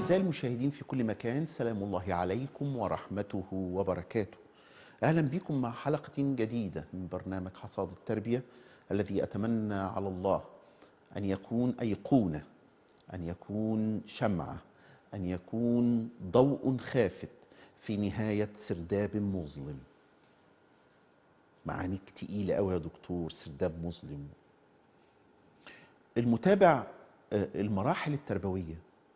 أعزائي المشاهدين في كل مكان سلام الله عليكم ورحمته وبركاته أهلا بكم مع حلقة جديدة من برنامج حصاد التربية الذي أتمنى على الله أن يكون أيقونة أن يكون شمعة أن يكون ضوء خافت في نهاية سرداب مظلم معانيك تقيلة أوي يا دكتور سرداب مظلم المتابع آه، المراحل التربوية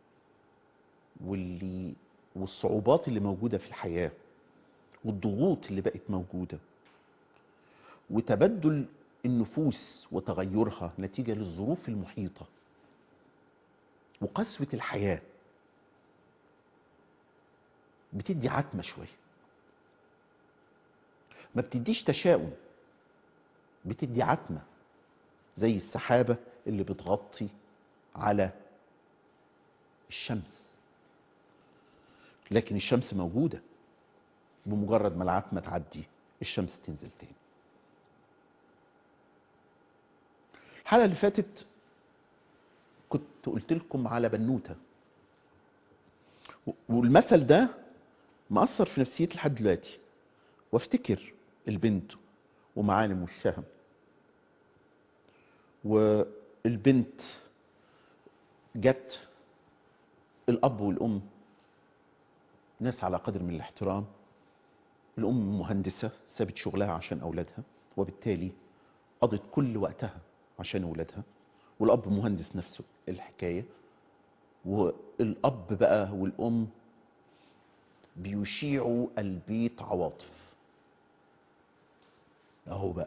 واللي والصعوبات اللي موجودة في الحياة والضغوط اللي بقت موجودة وتبدل النفوس وتغيرها نتيجة للظروف المحيطة وقسوة الحياة بتدي عتمة شوية ما بتديش تشاؤم بتدي عتمة زي السحابة اللي بتغطي على الشمس لكن الشمس موجودة بمجرد ما العتمة تعدي الشمس تنزل تاني الحلقة اللي فاتت كنت قلت لكم على بنوتة و- والمثل ده مأثر في نفسيتي لحد دلوقتي وافتكر البنت ومعالم وشها والبنت جت الأب والأم ناس على قدر من الاحترام الأم مهندسة سابت شغلها عشان أولادها وبالتالي قضت كل وقتها عشان أولادها والأب مهندس نفسه الحكاية والأب بقى والأم بيشيعوا البيت عواطف أهو بقى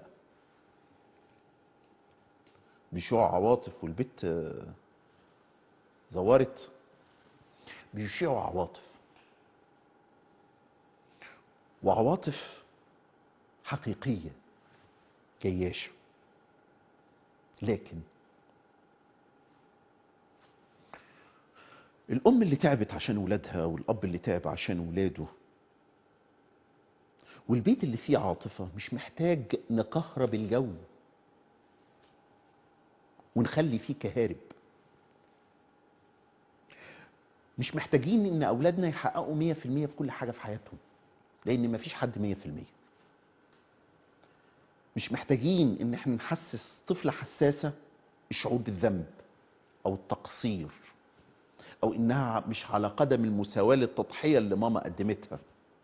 بيشيعوا عواطف والبيت آه، زورت بيشيعوا عواطف وعواطف حقيقية جياشة لكن الأم اللي تعبت عشان ولادها والأب اللي تعب عشان ولاده والبيت اللي فيه عاطفة مش محتاج نكهرب الجو ونخلي فيه كهارب مش محتاجين ان اولادنا يحققوا 100% في كل حاجه في حياتهم لان مفيش حد 100% مش محتاجين ان احنا نحسس طفله حساسه الشعور بالذنب او التقصير او انها مش على قدم المساواه للتضحيه اللي ماما قدمتها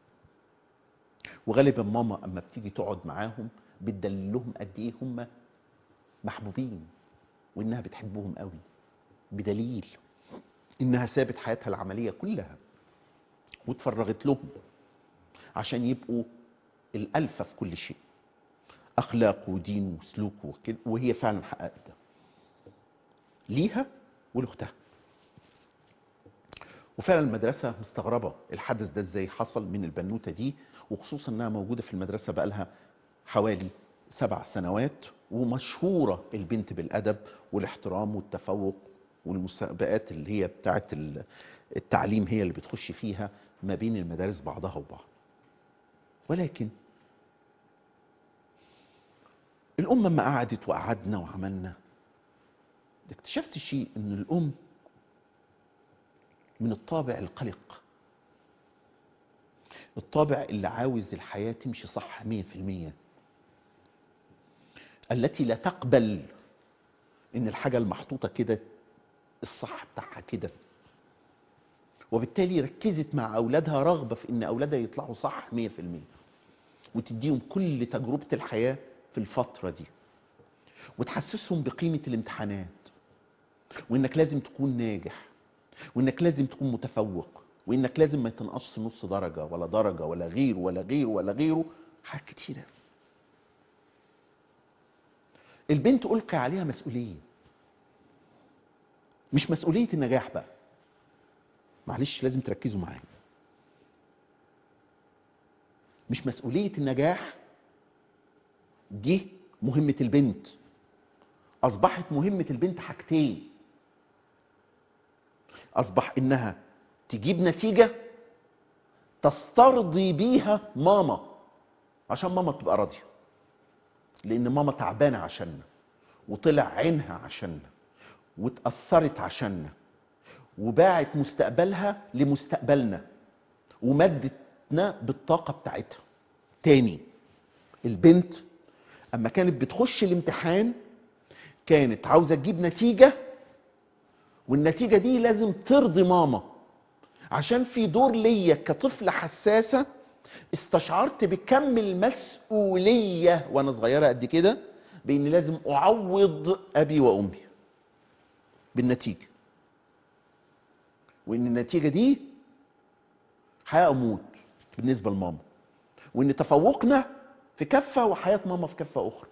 وغالبا ماما اما بتيجي تقعد معاهم بتدلل لهم قد ايه هم محبوبين وانها بتحبهم قوي بدليل انها سابت حياتها العمليه كلها واتفرغت لهم عشان يبقوا الالفه في كل شيء اخلاق ودين وسلوك وكده وهي فعلا حققت ده ليها ولاختها وفعلا المدرسه مستغربه الحدث ده ازاي حصل من البنوته دي وخصوصا انها موجوده في المدرسه بقالها حوالي سبع سنوات ومشهوره البنت بالادب والاحترام والتفوق والمسابقات اللي هي بتاعه ال- التعليم هي اللي بتخش فيها ما بين المدارس بعضها وبعض ولكن الأم لما قعدت وقعدنا وعملنا اكتشفت شيء ان الأم من الطابع القلق الطابع اللي عاوز الحياة تمشي صح مية في المية التي لا تقبل ان الحاجة المحطوطة كده الصح بتاعها كده وبالتالي ركزت مع أولادها رغبة في ان أولادها يطلعوا صح مية في المية وتديهم كل تجربة الحياة في الفترة دي وتحسسهم بقيمة الامتحانات وانك لازم تكون ناجح وانك لازم تكون متفوق وانك لازم ما تنقصش نص درجة ولا درجة ولا غيره ولا غيره ولا غيره حاجات كتيرة البنت ألقي عليها مسؤولية مش مسؤولية النجاح بقى معلش لازم تركزوا معايا مش مسؤولية النجاح دي مهمة البنت أصبحت مهمة البنت حاجتين أصبح إنها تجيب نتيجة تسترضي بيها ماما عشان ماما تبقى راضية لأن ماما تعبانة عشاننا وطلع عينها عشاننا واتأثرت عشاننا وباعت مستقبلها لمستقبلنا ومدتنا بالطاقة بتاعتها تاني البنت اما كانت بتخش الامتحان كانت عاوزة تجيب نتيجة والنتيجة دي لازم ترضي ماما عشان في دور ليا كطفلة حساسة استشعرت بكم المسؤولية وانا صغيرة قد كده باني لازم اعوض ابي وامي بالنتيجة وان النتيجة دي حياة او موت بالنسبة لماما وان تفوقنا في كفة وحياة ماما في كفة اخرى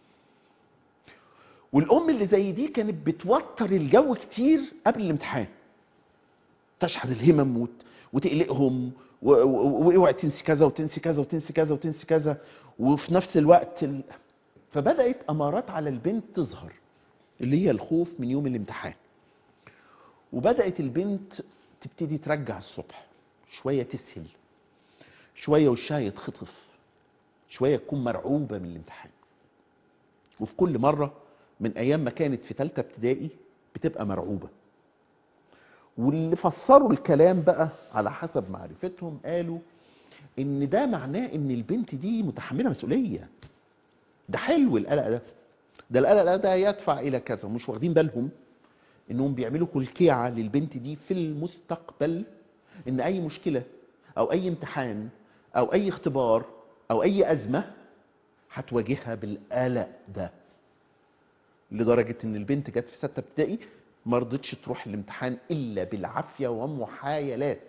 والام اللي زي دي كانت بتوتر الجو كتير قبل الامتحان تشحذ الهمم وت... وتقلقهم و- و- واوعي تنسي كذا وتنسي كذا وتنسي كذا وتنسي كذا وفي نفس الوقت ال... فبدات امارات على البنت تظهر اللي هي الخوف من يوم الامتحان وبدات البنت تبتدي ترجع الصبح شويه تسهل شويه وشها يتخطف شويه تكون مرعوبه من الامتحان وفي كل مره من ايام ما كانت في ثالثه ابتدائي بتبقى مرعوبه واللي فسروا الكلام بقى على حسب معرفتهم قالوا ان ده معناه ان البنت دي متحمله مسؤوليه ده حلو القلق ده ده القلق ده يدفع الى كذا مش واخدين بالهم انهم بيعملوا كلكيعه للبنت دي في المستقبل ان اي مشكله او اي امتحان او اي اختبار او اي ازمه هتواجهها بالقلق ده لدرجه ان البنت جت في سته ابتدائي ما رضتش تروح الامتحان الا بالعافيه ومحايلات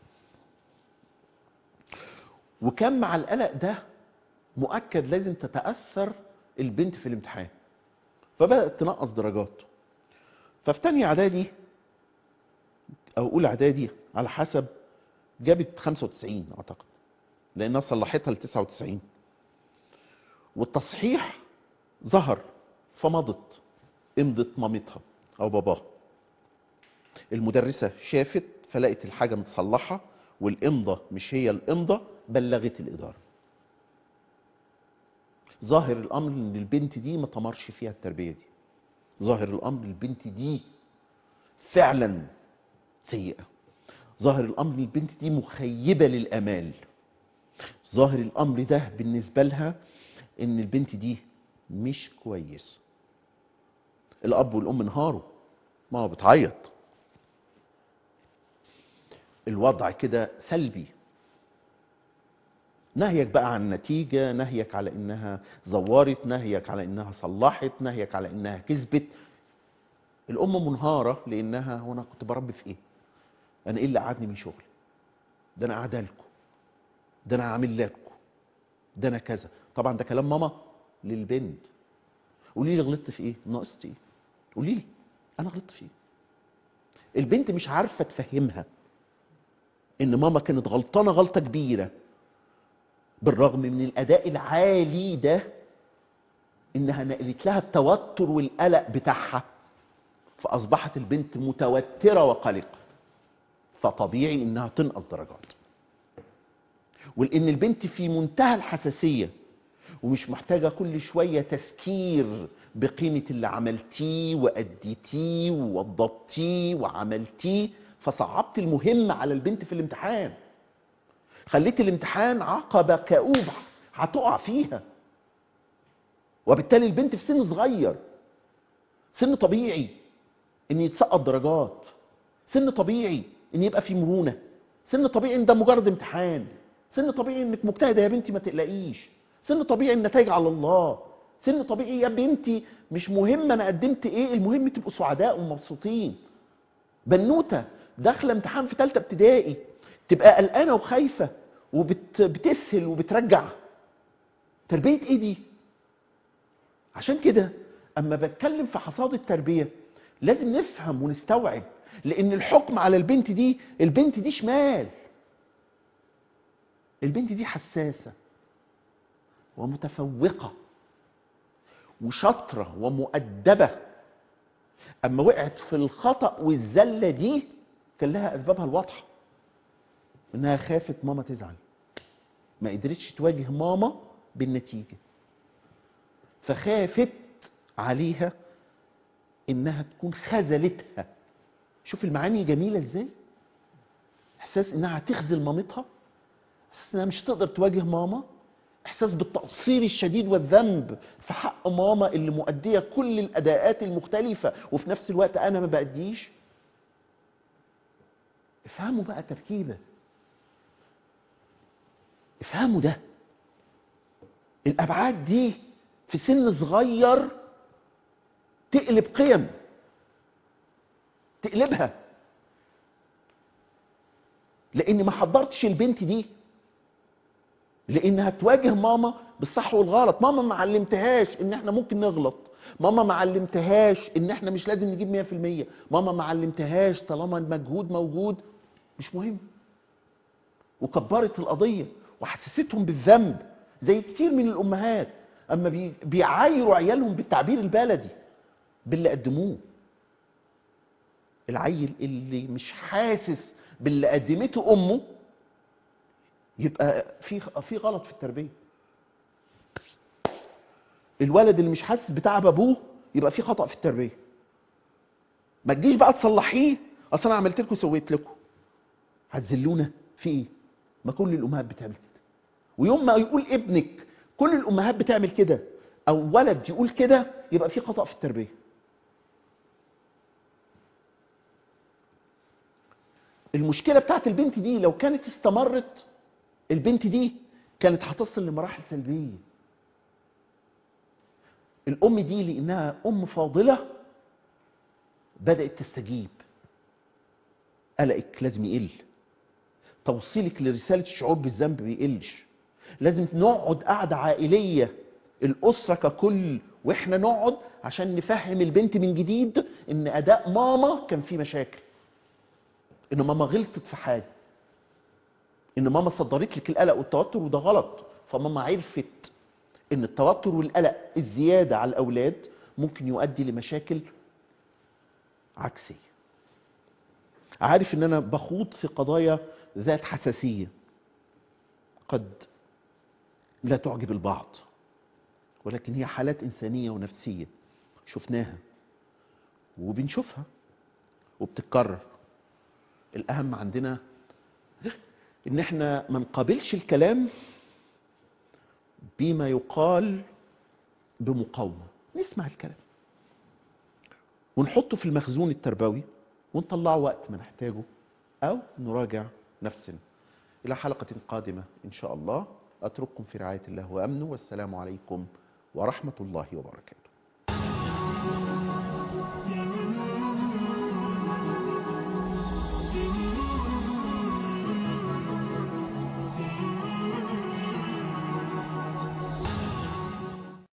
وكان مع القلق ده مؤكد لازم تتاثر البنت في الامتحان فبدات تنقص درجات ففي تانية اعدادي او اولى اعدادي على حسب جابت 95 اعتقد لانها صلحتها ل 99 والتصحيح ظهر فمضت امضت مامتها او باباها المدرسة شافت فلقت الحاجة متصلحة والإمضة مش هي الإمضة بلغت الإدارة ظاهر الأمر إن البنت دي ما تمرش فيها التربية دي ظاهر الأمر البنت دي فعلا سيئة ظاهر الأمر البنت دي مخيبة للأمال ظاهر الأمر ده بالنسبة لها إن البنت دي مش كويس الأب والأم انهاروا ما هو بتعيط الوضع كده سلبي نهيك بقى عن النتيجة نهيك على انها زورت نهيك على انها صلحت نهيك على انها كذبت الام منهارة لانها هو انا كنت بربي في ايه انا ايه اللي قعدني من شغلي ده انا قاعده لكم ده انا عامل لكم ده انا كذا طبعا ده كلام ماما للبنت قولي لي غلطت في ايه ناقصت ايه قولي لي انا غلطت في ايه البنت مش عارفه تفهمها ان ماما كانت غلطانه غلطه كبيره بالرغم من الاداء العالي ده انها نقلت لها التوتر والقلق بتاعها فاصبحت البنت متوتره وقلقه فطبيعي انها تنقص درجات ولان البنت في منتهى الحساسيه ومش محتاجه كل شويه تذكير بقيمه اللي عملتيه واديتيه ووضبتيه وعملتيه فصعبت المهم على البنت في الامتحان خليت الامتحان عقبه كؤوبه هتقع فيها وبالتالي البنت في سن صغير سن طبيعي ان يتسقط درجات سن طبيعي ان يبقى في مرونه سن طبيعي ان ده مجرد امتحان سن طبيعي انك مجتهده يا بنتي ما تقلقيش سن طبيعي النتائج على الله سن طبيعي يا بنتي مش مهم انا قدمت ايه المهم تبقوا سعداء ومبسوطين بنوته داخله امتحان في ثالثه ابتدائي تبقى قلقانه وخايفه وبتسهل وبترجع تربيه ايه دي عشان كده اما بتكلم في حصاد التربيه لازم نفهم ونستوعب لان الحكم على البنت دي البنت دي شمال البنت دي حساسه ومتفوقه وشاطره ومؤدبه اما وقعت في الخطا والزله دي كان لها اسبابها الواضحه انها خافت ماما تزعل ما قدرتش تواجه ماما بالنتيجه فخافت عليها انها تكون خذلتها شوف المعاني جميله ازاي احساس انها هتخذل مامتها احساس انها مش تقدر تواجه ماما احساس بالتقصير الشديد والذنب في حق ماما اللي مؤديه كل الاداءات المختلفه وفي نفس الوقت انا ما باديش افهموا بقى تركيبه افهموا ده الابعاد دي في سن صغير تقلب قيم تقلبها لاني ما حضرتش البنت دي لانها تواجه ماما بالصح والغلط ماما ما علمتهاش ان احنا ممكن نغلط ماما ما علمتهاش ان احنا مش لازم نجيب 100% ماما ما علمتهاش طالما المجهود موجود مش مهم وكبرت القضيه وحسستهم بالذنب زي كتير من الامهات اما بي- بيعايروا عيالهم بالتعبير البلدي باللي قدموه العيل اللي مش حاسس باللي قدمته امه يبقى في في غلط في التربيه الولد اللي مش حاسس بتعب ابوه يبقى في خطا في التربيه ما تجيش بقى تصلحيه اصل انا عملت لكم وسويت لكم هتذلونا في ايه ما كل الامهات بتعمل كده ويوم ما يقول ابنك كل الامهات بتعمل كده او ولد يقول كده يبقى في خطا في التربيه المشكله بتاعت البنت دي لو كانت استمرت البنت دي كانت هتصل لمراحل سلبيه الام دي لانها ام فاضله بدات تستجيب قلقك لازم يقل توصيلك لرساله الشعور بالذنب بيقلش لازم نقعد قعده عائليه الاسره ككل واحنا نقعد عشان نفهم البنت من جديد ان اداء ماما كان فيه مشاكل ان ماما غلطت في حاجه ان ماما صدرت لك القلق والتوتر وده غلط فماما عرفت ان التوتر والقلق الزياده على الاولاد ممكن يؤدي لمشاكل عكسيه عارف ان انا بخوض في قضايا ذات حساسيه قد لا تعجب البعض ولكن هي حالات انسانيه ونفسيه شفناها وبنشوفها وبتتكرر الاهم عندنا ان احنا ما نقابلش الكلام بما يقال بمقاومه نسمع الكلام ونحطه في المخزون التربوي ونطلعه وقت ما نحتاجه او نراجع نفسنا الى حلقه قادمه ان شاء الله اترككم في رعايه الله وامنه والسلام عليكم ورحمه الله وبركاته